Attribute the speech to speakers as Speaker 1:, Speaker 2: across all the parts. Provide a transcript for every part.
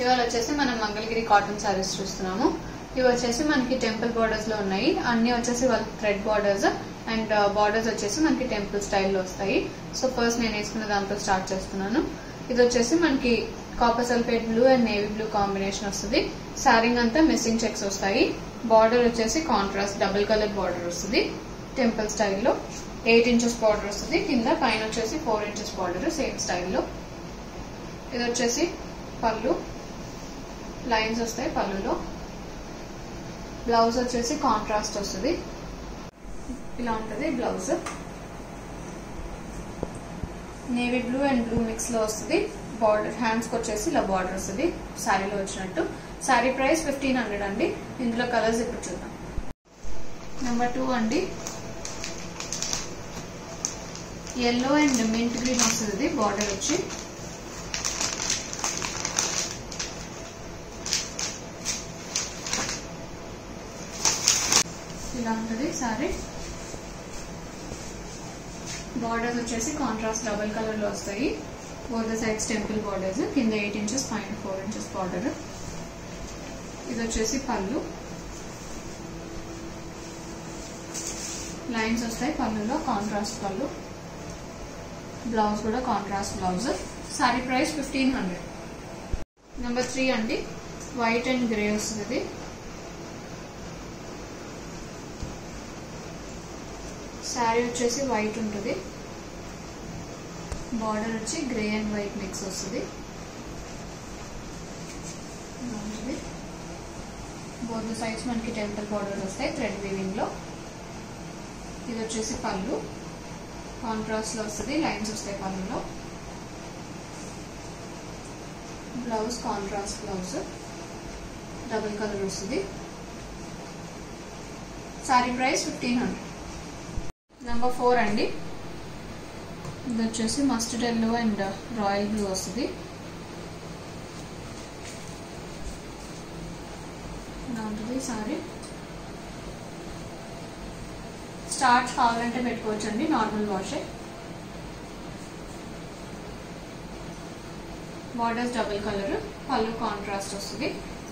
Speaker 1: ఇవాళ వచ్చేసి మనం మంగళగిరి కాటన్ సారీస్ చూస్తున్నాము ఇవి వచ్చేసి మనకి టెంపుల్ బార్డర్స్ లో ఉన్నాయి అన్ని వచ్చేసి వాళ్ళ థ్రెడ్ బార్డర్స్ అండ్ బార్డర్స్ వచ్చేసి మనకి టెంపుల్ స్టైల్లో వస్తాయి సో ఫస్ట్ నేను వేసుకున్న దాంతో స్టార్ట్ చేస్తున్నాను ఇది వచ్చేసి మనకి copper sulphate blue and navy blue combination వస్తుంది సారింగ్ అంతా మిస్సింగ్ చెక్స్ వస్తాయి బార్డర్ వచ్చేసి కాంట్రాస్ట్ డబుల్ కలర్ బార్డర్ వస్తుంది టెంపుల్ స్టైల్లో ఎయిట్ ఇంచెస్ బార్డర్ వస్తుంది కింద పైన వచ్చేసి ఫోర్ ఇంచెస్ బార్డర్ సేమ్ స్టైల్లో ఇది వచ్చేసి పళ్ళు లైన్స్ వస్తాయి పళ్ళులో బ్లౌజ్ వచ్చేసి కాంట్రాస్ట్ వస్తుంది ఇలా ఉంటుంది blouse navy blue and blue mix లో వస్తుంది బార్డర్ హ్యాండ్స్ కి వచ్చేసి ఇలా బార్డర్ వస్తుంది శారీలో వచ్చినట్టు శారీ ప్రైస్ ఫిఫ్టీన్ హండ్రెడ్ అండి ఇందులో కలర్స్ ఇప్పుడు చూద్దాం నెంబర్ టూ అండి ఎల్లో అండ్ మింట్ గ్రీన్ వస్తుంది బార్డర్ వచ్చి ఇలా ఉంటుంది సారీ బార్డర్స్ వచ్చేసి కాంట్రాస్ట్ డబుల్ కలర్ లో వస్తాయి four the sides temple borders కింద ఎయిట్ ఇంచెస్ పైన ఫోర్ ఇంచెస్ బార్డర్ ఇది వచ్చేసి పళ్ళు లైన్స్ వస్తాయి పళ్ళులో కాంట్రాస్ట్ పళ్ళు బ్లౌజ్ కూడా contrast blouse sorry price fifteen hundred number three అండి వైట్ అండ్ గ్రే వస్తుంది శారీ వచ్చేసి వైట్ ఉంటుంది బార్డర్ వచ్చి గ్రే అండ్ వైట్ మిక్స్ వస్తుంది బోత్ సైడ్స్ మనకి టెంపుల్ బార్డర్ వస్తాయి థ్రెడ్ వీవింగ్ లో ఇది వచ్చేసి పళ్ళు కాంట్రాస్ట్ లో వస్తుంది లైన్స్ వస్తాయి పళ్ళులో blouse contrast blouse double colour వస్తుంది saree price fifteen hundred number four అండి ఇది వచ్చేసి mustard yellow and royal blue వస్తుంది ఇలా ఉంటుంది సారీ స్టార్ట్ కావాలంటే పెట్టుకోవచ్చు అండి నార్మల్ వాషే బార్డర్స్ డబుల్ కలర్ పళ్ళు కాంట్రాస్ట్ వస్తుంది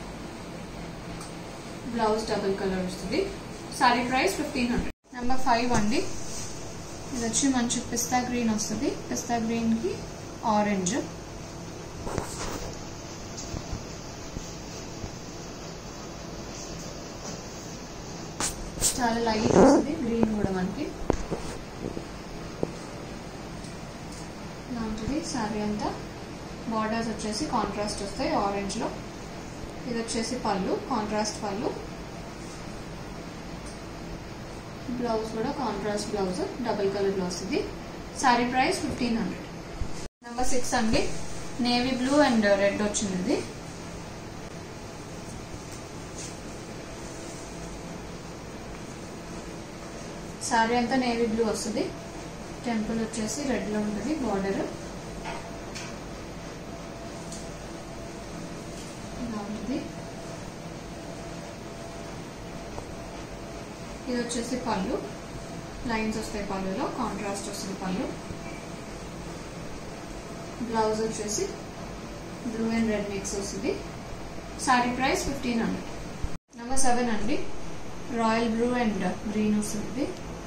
Speaker 1: బ్లౌజ్ డబుల్ కలర్ వస్తుంది saree price fifteen hundred number five అండి ఇది వచ్చి మంచి పిస్తా గ్రీన్ వస్తుంది పిస్తా గ్రీన్ కి ఆరెంజ్ చాలా లైట్ వస్తుంది గ్రీన్ కూడా మనకి ఇలా ఉంటుంది శారీ అంతా బార్డర్స్ వచ్చేసి కాంట్రాస్ట్ వస్తాయి ఆరెంజ్ లో ఇది వచ్చేసి పళ్ళు కాంట్రాస్ట్ పళ్ళు బ్లౌజ్ కూడా కాంట్రాస్ట్ బ్లౌజ్ డబుల్ కలర్ లో వస్తుంది saree price fifteen hundred number six అండి నేవీ బ్లూ అండ్ రెడ్ వచ్చింది ఇది సారీ అంతా నేవీ బ్లూ వస్తుంది టెంపుల్ వచ్చేసి రెడ్ లో ఉంటుంది బార్డర్ ఇలా ఉంటుంది ఇది వచ్చేసి పళ్ళు లైన్స్ వస్తాయి పళ్ళులో కాంట్రాస్ట్ వస్తుంది పళ్ళు బ్లౌజ్ వచ్చేసి బ్లూ అండ్ రెడ్ మిక్స్ వస్తుంది saree price fifteen hundred number seven అండి రాయల్ బ్లూ అండ్ గ్రీన్ వస్తుంది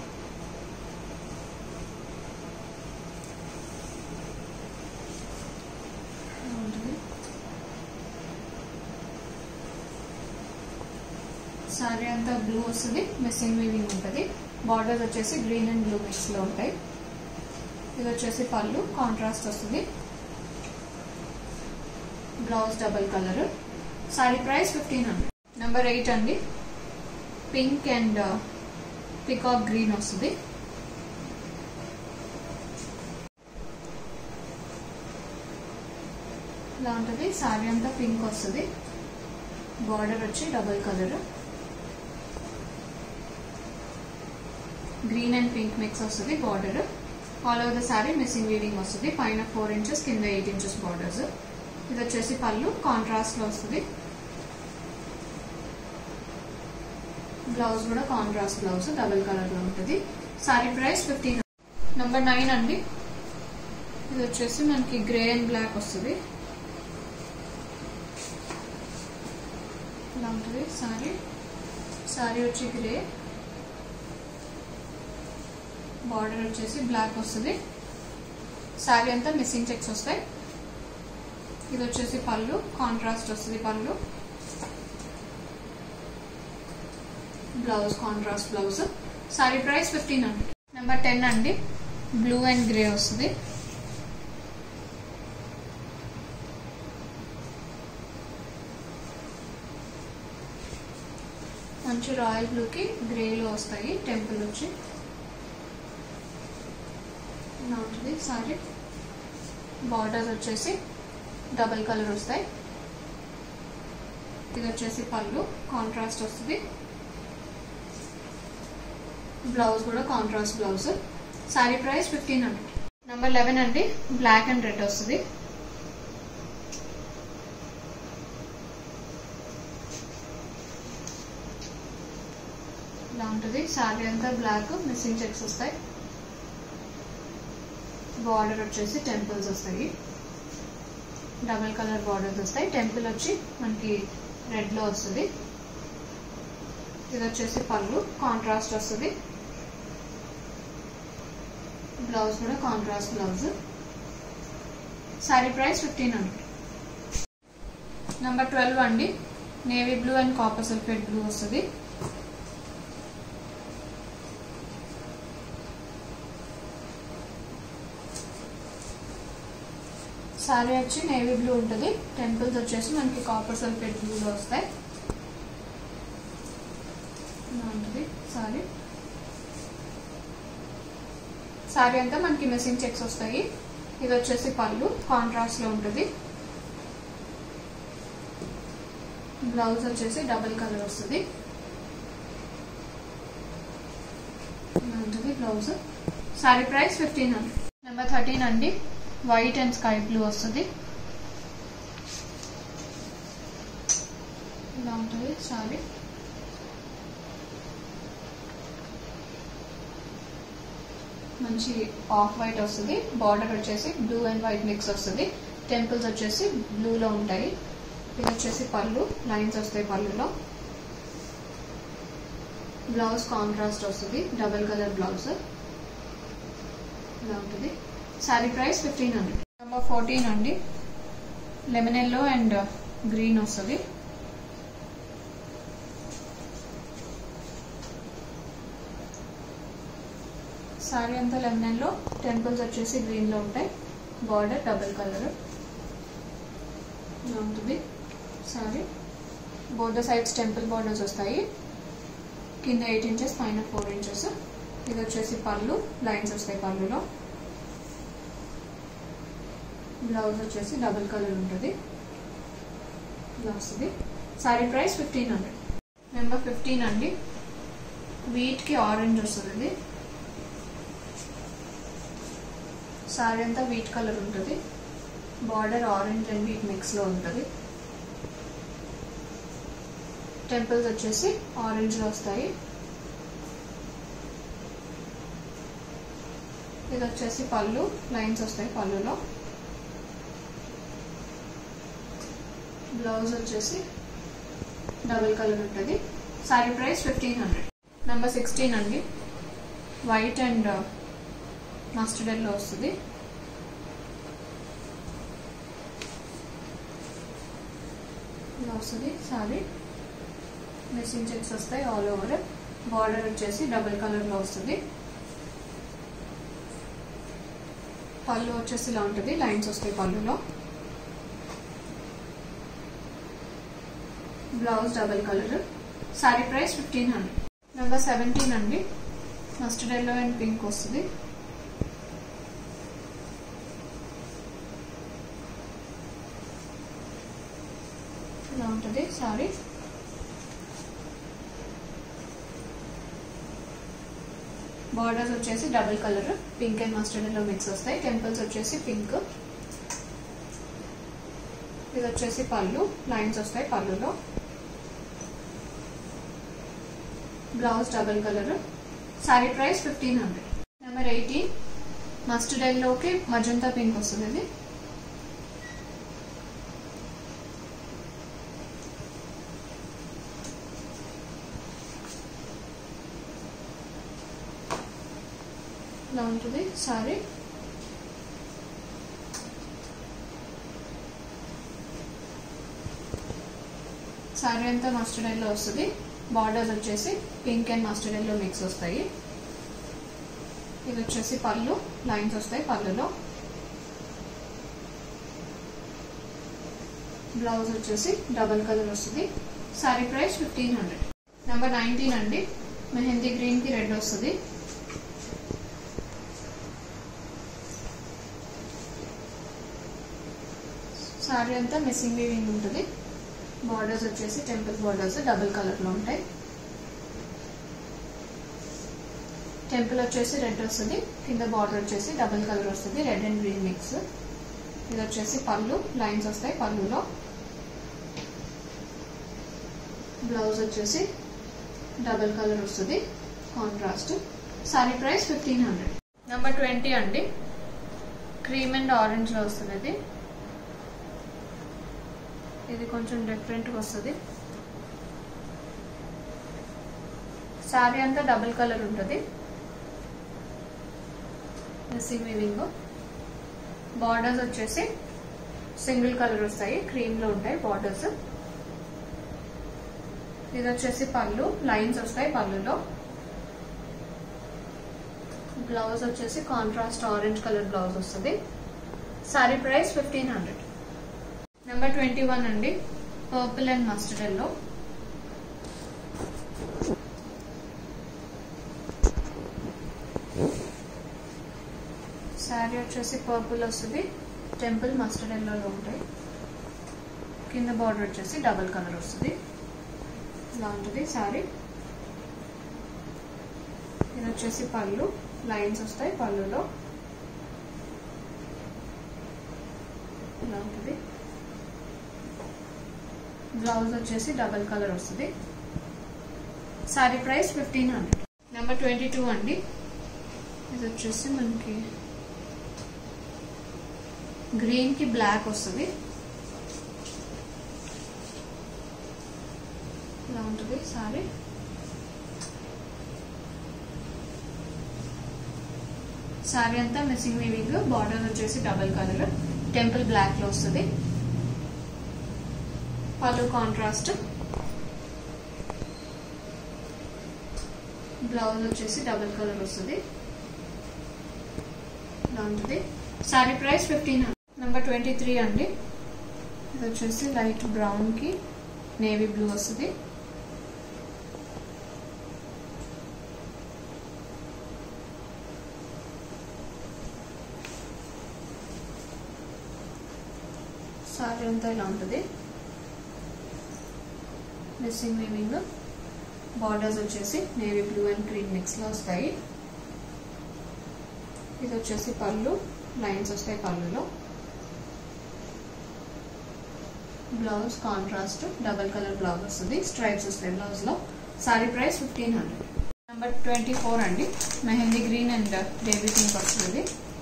Speaker 1: సారీ అంతా బ్లూ వస్తుంది మిస్సింగ్ వీవింగ్ ఉంటుంది బార్డర్స్ వచ్చేసి గ్రీన్ అండ్ బ్లూ మిక్స్ లో ఉంటాయి ఇది వచ్చేసి పళ్ళు కాంట్రాస్ట్ వస్తుంది blouse double colour sorry price fifteen hundred number eight అండి పింక్ అండ్ పికాక్ గ్రీన్ వస్తుంది ఇలా ఉంటుంది సారీ అంతా పింక్ వస్తుంది బార్డర్ వచ్చి double colour green and pink mix వస్తుంది border all over the saree missing weaving వస్తుంది పైన ఫోర్ ఇంచెస్ కింద ఎయిట్ ఇంచెస్ బార్డర్స్ ఇది వచ్చేసి పళ్ళు కాంట్రాస్ట్ లో వస్తుంది బ్లౌజ్ కూడా కాంట్రాస్ట్ బ్లౌజ్ డబుల్ కలర్ లో ఉంటుంది sorry price fifteen number nine అండి ఇది వచ్చేసి మనకి గ్రే అండ్ బ్లాక్ వస్తుంది ఇలా ఉంటుంది సారీ సారీ వచ్చి గ్రే బార్డర్ వచ్చేసి బ్లాక్ వస్తుంది సారీ అంతా మిస్సింగ్ చెక్స్ వస్తాయి ఇది వచ్చేసి పళ్ళు కాంట్రాస్ట్ వస్తుంది పళ్ళు blouse contrast blouse sorry price fifteen hundred number ten అండి బ్లూ అండ్ గ్రే వస్తుంది మంచి రాయల్ బ్లూకి గ్రేలో వస్తాయి టెంపుల్ వచ్చి ఇలా ఉంటుంది సారీ బార్డర్స్ వచ్చేసి డబల్ కలర్ వస్తాయి ఇది వచ్చేసి పళ్ళు కాంట్రాస్ట్ వస్తుంది బ్లౌజ్ కూడా contrast blouse sorry price fifteen hundred number eleven అండి బ్లాక్ అండ్ రెడ్ వస్తుంది ఇలా ఉంటుంది సారీ అంతా బ్లాక్ మిస్సింగ్ చెక్స్ వస్తాయి బార్డర్ వచ్చేసి టెంపుల్స్ వస్తాయి డబల్ కలర్ బార్డర్స్ వస్తాయి టెంపుల్ వచ్చి మనకి రెడ్లో వస్తుంది ఇది వచ్చేసి పళ్ళు కాంట్రాస్ట్ వస్తుంది బ్లౌజ్ కూడా contrast blouse sorry price fifteen hundred number twelve అండి navy blue and copper sulphate blue వస్తుంది సారీ వచ్చి నేవీ బ్లూ ఉంటుంది టెంపుల్స్ వచ్చేసి మనకి కాపర్ సల్ఫేట్ బ్లూలో వస్తాయి ఇలా ఉంటుంది సారీ సారీ అంతా మనకి మిస్సింగ్ చెక్స్ వస్తాయి ఇది వచ్చేసి పళ్ళు కాంట్రాస్ట్ లో ఉంటుంది బ్లౌజ్ వచ్చేసి డబుల్ కలర్ వస్తుంది ఇలా ఉంటుంది blouse sorry price fifteen hundred number thirteen అండి వైట్ అండ్ స్కై బ్లూ వస్తుంది ఇలా ఉంటుంది సారీ మంచి ఆఫ్ వైట్ వస్తుంది బార్డర్ వచ్చేసి బ్లూ అండ్ వైట్ మిక్స్ వస్తుంది టెంపుల్స్ వచ్చేసి బ్లూలో ఉంటాయి ఇది వచ్చేసి పళ్ళు లైన్స్ వస్తాయి పళ్ళులో బ్లౌజ్ కాంట్రాస్ట్ వస్తుంది డబుల్ కలర్ బ్లౌజ్ ఇలా ఉంటుంది saree price fifteen hundred number fourteen అండి లెమన్ ఎల్లో అండ్ గ్రీన్ వస్తుంది సారీ అంతా లెమన్ లో టెంపుల్స్ వచ్చేసి గ్రీన్ లో ఉంటాయి బార్డర్ డబుల్ కలర్ ఇలా ఉంటుంది saree board sides temple borders వస్తాయి కింద ఎయిట్ ఇంచెస్ పైన ఫోర్ ఇంచెస్ ఇది వచ్చేసి పళ్ళు లైన్స్ వస్తాయి పళ్ళులో బ్లౌజ్ వచ్చేసి డబుల్ కలర్ ఉంటుంది ఇలా వస్తుంది saree price fifteen hundred number fifteen అండి వీట్కి ఆరెంజ్ వస్తుంది ఇది సారీ అంతా వీట్ కలర్ ఉంటుంది బార్డర్ ఆరెంజ్ అండ్ వీట్ మిక్స్లో ఉంటుంది టెంపుల్స్ వచ్చేసి ఆరెంజ్లో వస్తాయి ఇది వచ్చేసి పళ్ళు లైన్స్ వస్తాయి పళ్ళులో బ్లౌజ్ వచ్చేసి డబుల్ కలర్ ఉంటుంది sorry price fifteen hundred number sixteen అండి వైట్ అండ్ మస్టర్డ్ ఎల్లో వస్తుంది ఇలా వస్తుంది సారీ మిస్సింగ్ చెక్స్ వస్తాయి ఆల్ ఓవర్ బార్డర్ వచ్చేసి డబుల్ కలర్లో వస్తుంది పళ్ళు వచ్చేసి ఇలా ఉంటుంది లైన్స్ వస్తాయి పళ్ళులో blouse double colour sorry price fifteen hundred number seventeen అండి మస్టర్డ్ ఎల్లో అండ్ పింక్ వస్తుంది ఇలా ఉంటుంది సారీ బార్డర్స్ వచ్చేసి double colour pink and mustard yellow mix వస్తాయి టెంపుల్స్ వచ్చేసి పింక్ ఇది వచ్చేసి పళ్ళు లైన్స్ వస్తాయి పళ్ళులో blouse double colour sorry price fifteen hundred number eighteen mustard ఎల్లోకి మజంతా పింక్ వస్తుంది ఇది ఇలా ఉంటుంది సారీ సారీ అంతా మస్టర్డ్ ఎల్లో వస్తుంది బార్డర్స్ వచ్చేసి pink and mustard yellow mix వస్తాయి ఇది వచ్చేసి పళ్ళు లైన్స్ వస్తాయి పళ్ళులో బ్లౌజ్ వచ్చేసి డబల్ కలర్ వస్తుంది saree price fifteen hundred number nineteen అండి మెహందీ గ్రీన్ కి రెడ్ వస్తుంది సారీ అంతా మిస్సింగ్ వీవింగ్ ఉంటుంది బార్డర్స్ వచ్చేసి టెంపుల్ బార్డర్స్ డబుల్ కలర్ లో ఉంటాయి టెంపుల్ వచ్చేసి రెడ్ వస్తుంది కింద బార్డర్ వచ్చేసి డబుల్ కలర్ వస్తుంది రెడ్ అండ్ గ్రీన్ మిక్స్ ఇది వచ్చేసి పళ్ళు లైన్స్ వస్తాయి పళ్ళులో బ్లౌజ్ వచ్చేసి డబుల్ కలర్ వస్తుంది contrast sorry price fifteen hundred number twenty అండి క్రీమ్ అండ్ ఆరెంజ్ లో వస్తుంది ఇది ఇది కొంచెం డిఫరెంట్గా వస్తుంది శారీ అంతా డబుల్ కలర్ ఉంటుంది మిస్సింగ్ వీవింగ్ బార్డర్స్ వచ్చేసి సింగిల్ కలర్ వస్తాయి క్రీమ్ లో ఉంటాయి బార్డర్స్ ఇది వచ్చేసి పళ్ళు లైన్స్ వస్తాయి పళ్ళులో బ్లౌజ్ వచ్చేసి కాంట్రాస్ట్ ఆరెంజ్ కలర్ బ్లౌజ్ వస్తుంది saree price fifteen hundred number twenty one అండి purple and mustard yellow saree వచ్చేసి పర్పుల్ వస్తుంది టెంపుల్ మస్టర్డ్ ఎల్లోలో ఉంటాయి కింద బార్డర్ వచ్చేసి డబల్ కలర్ వస్తుంది ఇలా ఉంటుంది శారీ ఇది వచ్చేసి పళ్ళు లైన్స్ వస్తాయి పళ్ళులో ఇలా ఉంటుంది బ్లౌజ్ వచ్చేసి డబల్ కలర్ వస్తుంది saree price fifteen hundred number twenty two అండి ఇది వచ్చేసి మనకి గ్రీన్ కి బ్లాక్ వస్తుంది ఇలా ఉంటుంది సారీ సారీ అంతా మిస్సింగ్ వీవింగ్ బార్డర్ వచ్చేసి డబల్ కలర్ టెంపుల్ బ్లాక్ లో వస్తుంది పళ్ళు కాంట్రాస్ట్ బ్లౌజ్ వచ్చేసి డబుల్ కలర్ వస్తుంది ఇలా ఉంటుంది sorry price fifteen number twenty three అండి ఇది వచ్చేసి లైట్ బ్రౌన్ కి నేవీ బ్లూ వస్తుంది సారీ అంతా ఇలా ఉంటుంది మిస్సింగ్ వీవింగ్ బార్డర్స్ వచ్చేసి navy blue and green mix లో వస్తాయి ఇది వచ్చేసి పళ్ళు లైన్స్ వస్తాయి పళ్ళులో blouse contrast double colour blouse వస్తుంది స్ట్రైప్స్ వస్తాయి బ్లౌజ్ లో sari price fifteen hundred number twenty four అండి mehndi green and baby pink వస్తుంది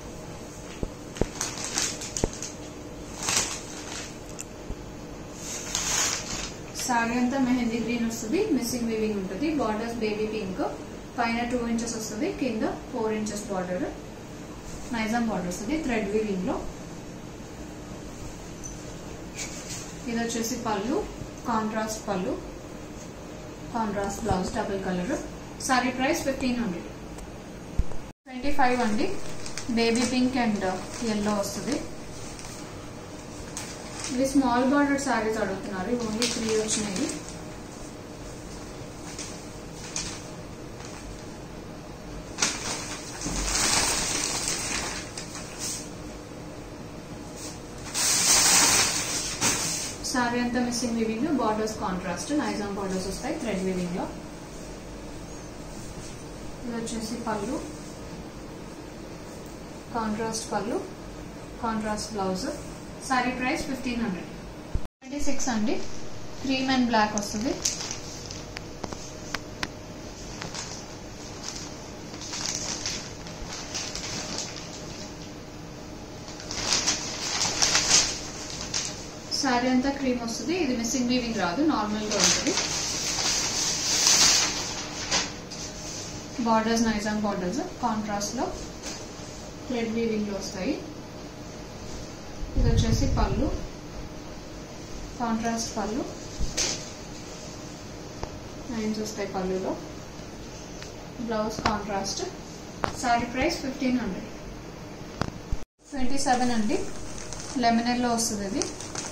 Speaker 1: సారీ అంతా మెహందీ గ్రీన్ వస్తుంది మిస్సింగ్ వీవింగ్ ఉంటుంది బార్డర్స్ బేబీ పింక్ పైన టూ ఇంచెస్ వస్తుంది కింద four inches border Nizam border వస్తుంది థ్రెడ్ వీవింగ్ లో ఇది వచ్చేసి పళ్ళు contrast pallu contrast blouse double colour sorry price fifteen hundred twenty five అండి బేబీ పింక్ అండ్ ఎల్లో వస్తుంది ఇవి స్మాల్ బార్డర్ శారీస్ అడుగుతున్నారు ఇవి ఓన్లీ త్రీ వచ్చినాయి శారీ అంతా missing weaving borders contrast Nizam borders వస్తాయి థ్రెడ్ వివింగ్ లో ఇది వచ్చేసి పళ్ళు contrast pallu contrast blouse sorry price fifteen hundred twenty six అండి క్రీమ్ అండ్ బ్లాక్ వస్తుంది శారీ అంతా క్రీమ్ వస్తుంది ఇది మిస్సింగ్ వీవింగ్ రాదు నార్మల్ గా ఉంటుంది బార్డర్స్ నైజాం బార్డర్స్ కాంట్రాస్ట్ లో థ్రెడ్ వీవింగ్ లో వస్తాయి ఇది వచ్చేసి పళ్ళు కాంట్రాస్ట్ పళ్ళు లైన్స్ వస్తాయి పళ్ళులో blouse contrast sorry price fifteen hundred twenty seven అండి లెమనెల్లో వస్తుంది ఇది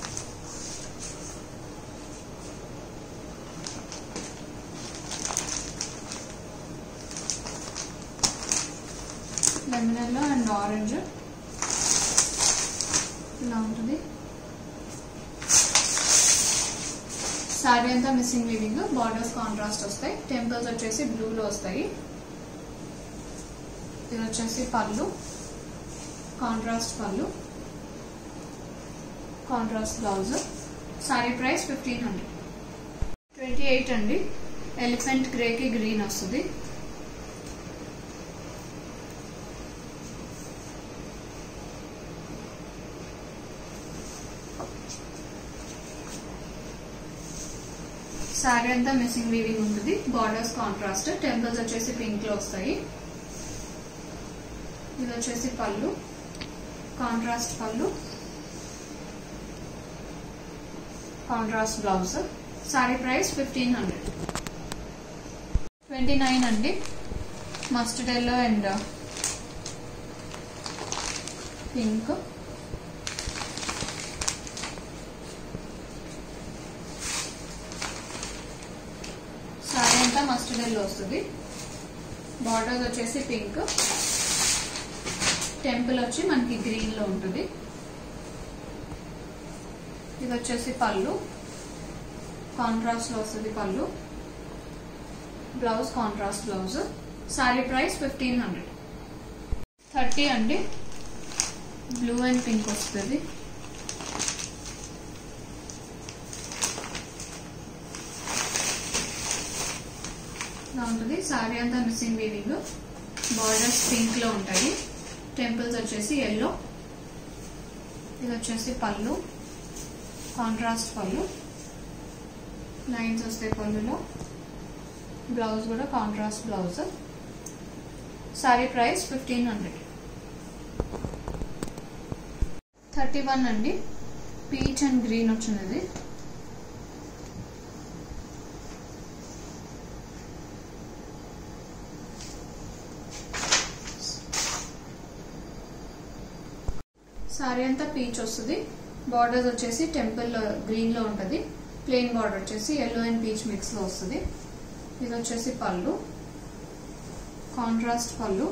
Speaker 1: లెమనెల్లో అండ్ ఆరెంజ్ ఇలా ఉంటుంది శారీ అంతా మిస్సింగ్ వీవింగ్ బార్డర్స్ కాంట్రాస్ట్ వస్తాయి టెంపుల్స్ వచ్చేసి బ్లూలో వస్తాయి ఇది వచ్చేసి పళ్ళు contrast pallu contrast blouse sorry price fifteen hundred twenty eight అండి ఎలిఫెంట్ గ్రేకి గ్రీన్ వస్తుంది శారీ అంతా మిస్సింగ్ వీవింగ్ ఉంటుంది బార్డర్స్ కాంట్రాస్ట్ టెంపుల్స్ వచ్చేసి పింక్ లో వస్తాయి ఇది వచ్చేసి పళ్ళు contrast pallu contrast blouse sorry price fifteen hundred twenty nine అండి mustard yellow and pink sari అంతా మస్టర్డ్ ఎల్లో వస్తుంది బార్డర్స్ వచ్చేసి పింక్ టెంపుల్ వచ్చి మనకి గ్రీన్ లో ఉంటుంది ఇది వచ్చేసి పళ్ళు కాంట్రాస్ట్ లో వస్తుంది పళ్ళు blouse contrast blouse sorry price fifteen hundred thirty అండి బ్లూ అండ్ పింక్ వస్తుంది ఇలా ఉంటుంది సారీ అంతా మిస్సింగ్ వీవింగ్ బార్డర్స్ పింక్ లో ఉంటాయి టెంపుల్స్ వచ్చేసి ఎల్లో ఇది వచ్చేసి పళ్ళు కాంట్రాస్ట్ పళ్ళు లైన్స్ వస్తాయి పళ్ళులో బ్లౌజ్ కూడా contrast blouse sorry price fifteen hundred thirty one అండి పీచ్ అండ్ గ్రీన్ వచ్చినది సారీ అంతా పీచ్ వస్తుంది బార్డర్స్ వచ్చేసి టెంపుల్ గ్రీన్ లో ఉంటుంది ప్లెయిన్ బార్డర్ వచ్చేసి ఎల్లో అండ్ పీచ్ మిక్స్ లో వస్తుంది ఇది వచ్చేసి పళ్ళు contrast pallu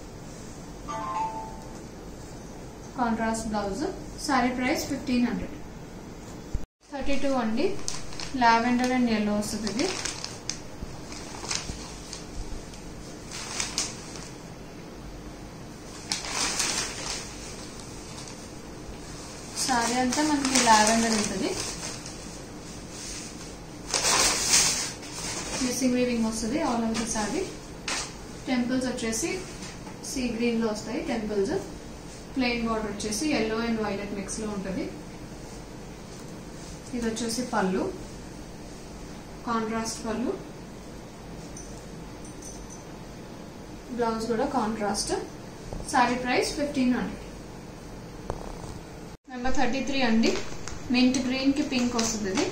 Speaker 1: contrast blouse sorry price fifteen hundred thirty two అండి లావెండర్ అండ్ ఎల్లో వస్తుంది ఇది సారీ అంతా మనకి లావెండర్ ఉంటుంది మిస్సింగ్ వీవింగ్ వస్తుంది all over the sari temples వచ్చేసి సీ గ్రీన్ లో వస్తాయి టెంపుల్స్ ప్లెయిన్ బార్డర్ వచ్చేసి ఎల్లో అండ్ వైలెట్ మిక్స్ లో ఉంటుంది ఇది వచ్చేసి పళ్ళు కాంట్రాస్ట్ పళ్ళు బ్లౌజ్ కూడా contrast sorry price fifteen hundred number thirty three అండి మింట్ గ్రీన్ కి పింక్ వస్తుంది ఇది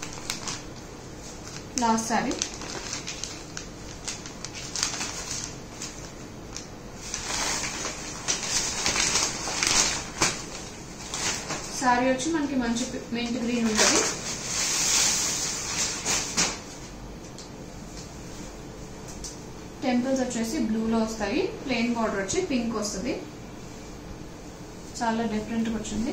Speaker 1: లాస్ట్ సారీ సారీ వచ్చి మనకి మంచి మింట్ గ్రీన్ ఉంటుంది టెంపుల్స్ వచ్చేసి బ్లూలో వస్తాయి ప్లెయిన్ బార్డర్ వచ్చి పింక్ వస్తుంది చాలా డిఫరెంట్గా వచ్చింది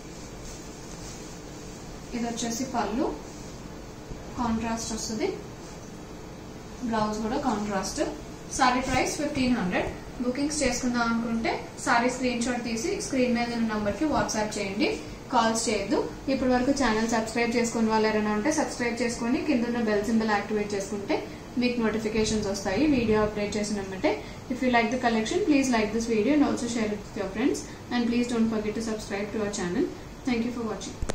Speaker 1: ఇది వచ్చేసి పళ్ళు కాంట్రాస్ట్ వస్తుంది బ్లౌజ్ కూడా contrast sorry price fifteen hundred bookings చేసుకుందాం అనుకుంటే సారీ స్క్రీన్ షాట్ తీసి స్క్రీన్ మీద ఉన్న నంబర్ కి వాట్సాప్ చేయండి కాల్స్ చేయొద్దు ఇప్పటి వరకు ఛానల్ సబ్స్క్రైబ్ చేసుకుని వాళ్ళు ఎవరైనా ఉంటే సబ్స్క్రైబ్ చేసుకుని కింద ఉన్న బెల్ సింబల్ యాక్టివేట్ చేసుకుంటే మీకు నోటిఫికేషన్స్ వస్తాయి వీడియో అప్డేట్ చేసినమ్మంటే if you like the collection please like this video and also share it with your friends and please don't forget to subscribe to our channel thank you for watching